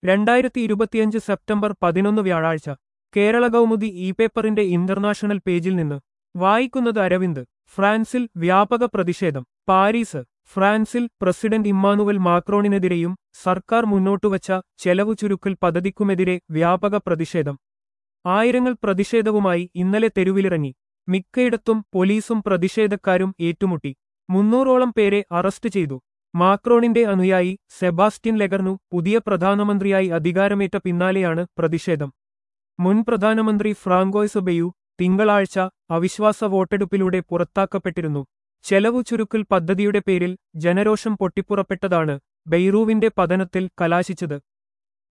രണ്ടായിരത്തി ഇരുപത്തിയഞ്ച് സെപ്റ്റംബർ പതിനൊന്ന് വ്യാഴാഴ്ച കേരള കൗമുദി ഇ പേപ്പറിന്റെ ഇന്റർനാഷണൽ പേജിൽ നിന്ന് വായിക്കുന്നത് അരവിന്ദ് ഫ്രാൻസിൽ വ്യാപക പ്രതിഷേധം പാരീസ് ഫ്രാൻസിൽ പ്രസിഡന്റ് ഇമ്മാനുവൽ മാക്രോണിനെതിരെയും സർക്കാർ മുന്നോട്ടുവച്ച ചെലവു ചുരുക്കൽ പദ്ധതിക്കുമെതിരെ വ്യാപക പ്രതിഷേധം ആയിരങ്ങൾ പ്രതിഷേധവുമായി ഇന്നലെ തെരുവിലിറങ്ങി മിക്കയിടത്തും പോലീസും പ്രതിഷേധക്കാരും ഏറ്റുമുട്ടി മുന്നൂറോളം പേരെ അറസ്റ്റ് ചെയ്തു മാക്രോണിന്റെ അനുയായി സെബാസ്റ്റ്യൻ ലെഗർനു പുതിയ പ്രധാനമന്ത്രിയായി അധികാരമേറ്റ പിന്നാലെയാണ് പ്രതിഷേധം മുൻ പ്രധാനമന്ത്രി ഫ്രാങ്കോയ്സ് ബെയു തിങ്കളാഴ്ച അവിശ്വാസ വോട്ടെടുപ്പിലൂടെ പുറത്താക്കപ്പെട്ടിരുന്നു ചെലവു ചുരുക്കൽ പദ്ധതിയുടെ പേരിൽ ജനരോഷം പൊട്ടിപ്പുറപ്പെട്ടതാണ് ബെയ്റൂവിന്റെ പതനത്തിൽ കലാശിച്ചത്